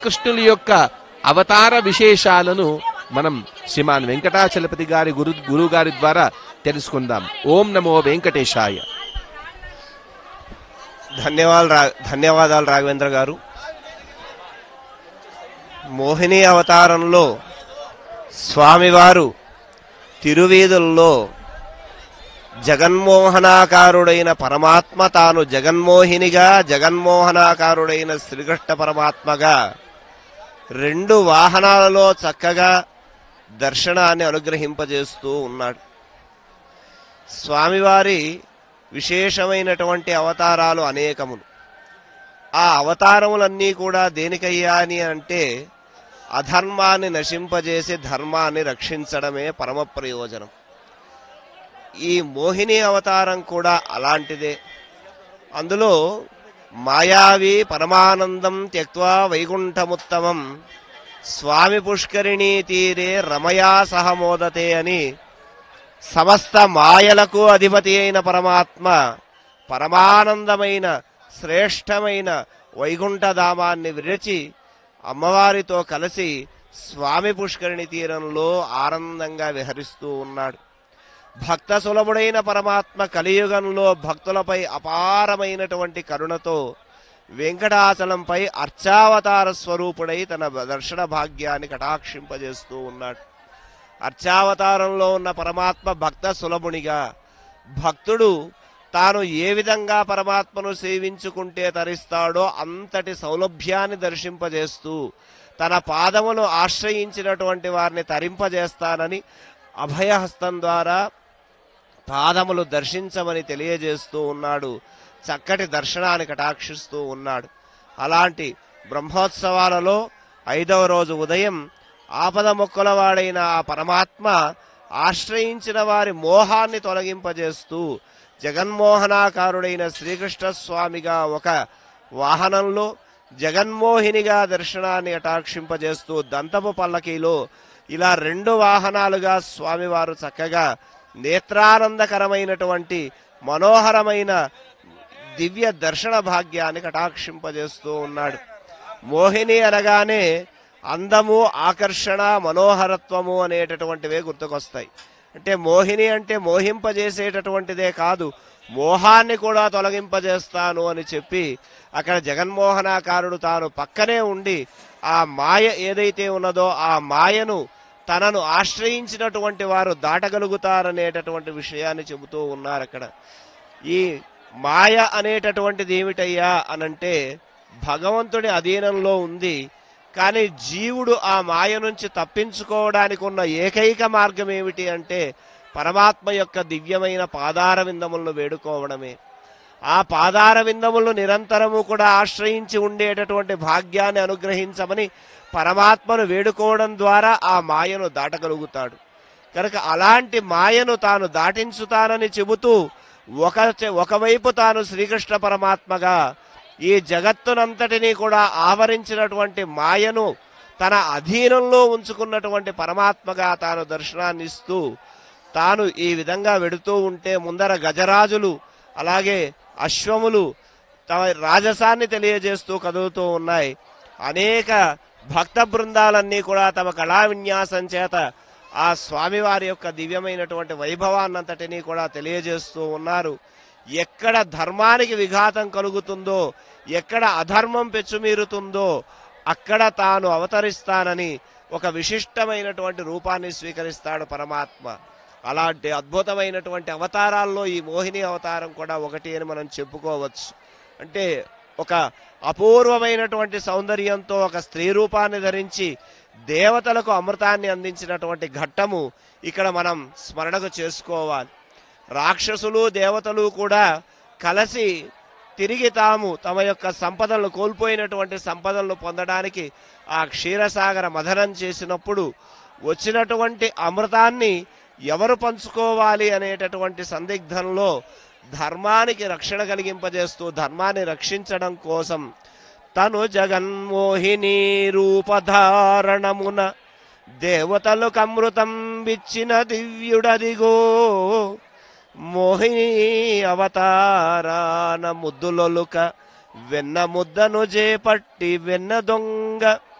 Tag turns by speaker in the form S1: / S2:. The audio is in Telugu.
S1: కృష్ణుల యొక్క అవతార విశేషాలను మనం శ్రీమాన్ వెంకటాచలపతి గారి గురు గురువు గారి ద్వారా తెలుసుకుందాం ఓం నమో వెంకటేశాయ
S2: ధన్యవాదాలు రా ధన్యవాదాలు రాఘవేంద్ర గారు మోహిని అవతారంలో స్వామివారు తిరువీధుల్లో జగన్మోహనాకారుడైన పరమాత్మ తాను జగన్మోహినిగా జగన్మోహనాకారుడైన శ్రీకృష్ణ పరమాత్మగా రెండు వాహనాలలో చక్కగా దర్శనాన్ని అనుగ్రహింపజేస్తూ ఉన్నాడు స్వామివారి విశేషమైనటువంటి అవతారాలు అనేకములు ఆ అవతారములన్నీ కూడా దేనికయ్యా అని అంటే అధర్మాన్ని నశింపజేసి ధర్మాన్ని రక్షించడమే పరమ ప్రయోజనం ఈ మోహిని అవతారం కూడా అలాంటిదే అందులో మాయావి పరమానందం త్యక్వా వైకుంఠముత్తమం స్వామి పుష్కరిణీ తీరే రమయా సహమోదతే అని సమస్త మాయలకు అధిపతి అయిన పరమాత్మ పరమానందమైన శ్రేష్టమైన వైకుంఠధామాన్ని విరచి అమ్మవారితో కలిసి స్వామి పుష్కరిణి తీరంలో ఆనందంగా విహరిస్తూ ఉన్నాడు భక్త సులభుడైన పరమాత్మ కలియుగంలో భక్తులపై అపారమైనటువంటి కరుణతో వెంకటాచలంపై అర్చావతార స్వరూపుడై తన దర్శన భాగ్యాన్ని కటాక్షింపజేస్తూ ఉన్నాడు అర్చావతారంలో ఉన్న పరమాత్మ భక్త సులభునిగా భక్తుడు తాను ఏ విధంగా పరమాత్మను సేవించుకుంటే తరిస్తాడో అంతటి సౌలభ్యాన్ని దర్శింపజేస్తూ తన పాదమును ఆశ్రయించినటువంటి వారిని తరింపజేస్తానని అభయహస్తం ద్వారా పాదములు దర్శించమని తెలియజేస్తూ ఉన్నాడు చక్కటి దర్శనాన్ని కటాక్షిస్తూ ఉన్నాడు అలాంటి బ్రహ్మోత్సవాలలో ఐదవ రోజు ఉదయం ఆపద మొక్కలవాడైన ఆ పరమాత్మ ఆశ్రయించిన వారి మోహాన్ని తొలగింపజేస్తూ జగన్మోహనాకారుడైన శ్రీకృష్ణ స్వామిగా ఒక వాహనంలో జగన్మోహినిగా దర్శనాన్ని అటాక్షింపజేస్తూ దంతపు పల్లకీలో ఇలా రెండు వాహనాలుగా స్వామివారు చక్కగా నేత్రానందకరమైనటువంటి మనోహరమైన దివ్య దర్శన భాగ్యాన్ని కటాక్షింపజేస్తూ ఉన్నాడు మోహిని అనగానే అందము ఆకర్షణ మనోహరత్వము అనేటటువంటివే గుర్తుకొస్తాయి అంటే మోహిని అంటే మోహింపజేసేటటువంటిదే కాదు మోహాన్ని కూడా తొలగింపజేస్తాను అని చెప్పి అక్కడ జగన్మోహనాకారుడు తాను పక్కనే ఉండి ఆ మాయ ఏదైతే ఉన్నదో ఆ మాయను తనను ఆశ్రయించినటువంటి వారు దాటగలుగుతారనేటటువంటి విషయాన్ని చెబుతూ ఉన్నారు అక్కడ ఈ మాయ అనేటటువంటిది ఏమిటయ్యా అనంటే భగవంతుడి అధీనంలో ఉంది కానీ జీవుడు ఆ మాయ నుంచి తప్పించుకోవడానికి ఉన్న ఏకైక మార్గం ఏమిటి అంటే పరమాత్మ యొక్క దివ్యమైన పాదార విందములను వేడుకోవడమే ఆ పాదార విందములను నిరంతరము కూడా ఆశ్రయించి ఉండేటటువంటి భాగ్యాన్ని అనుగ్రహించమని పరమాత్మను వేడుకోవడం ద్వారా ఆ మాయను దాటగలుగుతాడు కనుక అలాంటి మాయను తాను దాటించుతానని చెబుతూ ఒక చె- ఒకవైపు తాను శ్రీకృష్ణ పరమాత్మగా ఈ జగత్తునంతటినీ కూడా ఆవరించినటువంటి మాయను తన అధీనంలో ఉంచుకున్నటువంటి పరమాత్మగా తాను దర్శనాన్ని ఇస్తూ తాను ఈ విధంగా వెడుతూ ఉంటే ముందర గజరాజులు అలాగే అశ్వములు తమ రాజసాన్ని తెలియజేస్తూ కదులుతూ ఉన్నాయి అనేక భక్త బృందాలన్నీ కూడా తమ కళా విన్యాసం చేత ఆ స్వామివారి యొక్క దివ్యమైనటువంటి వైభవాన్నంతటినీ కూడా తెలియజేస్తూ ఉన్నారు ఎక్కడ ధర్మానికి విఘాతం కలుగుతుందో ఎక్కడ అధర్మం పెచ్చుమీరుతుందో అక్కడ తాను అవతరిస్తానని ఒక విశిష్టమైనటువంటి రూపాన్ని స్వీకరిస్తాడు పరమాత్మ అలాంటి అద్భుతమైనటువంటి అవతారాల్లో ఈ మోహిని అవతారం కూడా ఒకటి అని మనం చెప్పుకోవచ్చు అంటే ఒక అపూర్వమైనటువంటి సౌందర్యంతో ఒక స్త్రీ రూపాన్ని ధరించి దేవతలకు అమృతాన్ని అందించినటువంటి ఘట్టము ఇక్కడ మనం స్మరణకు చేసుకోవాలి రాక్షసులు దేవతలు కూడా కలిసి తిరిగి తాము తమ యొక్క సంపదలను కోల్పోయినటువంటి సంపదలను పొందడానికి ఆ క్షీరసాగర మథనం చేసినప్పుడు వచ్చినటువంటి అమృతాన్ని ఎవరు పంచుకోవాలి అనేటటువంటి సందిగ్ధంలో ధర్మానికి రక్షణ కలిగింపజేస్తూ ధర్మాన్ని రక్షించడం కోసం తను జగన్మోహిని రూపధారణమున దేవతలకు అమృతం విచ్చిన దివ్యుడదిగో మోహిని అవతారాన ముద్దులొలుక వెన్న ముద్దను చేపట్టి వెన్న దొంగ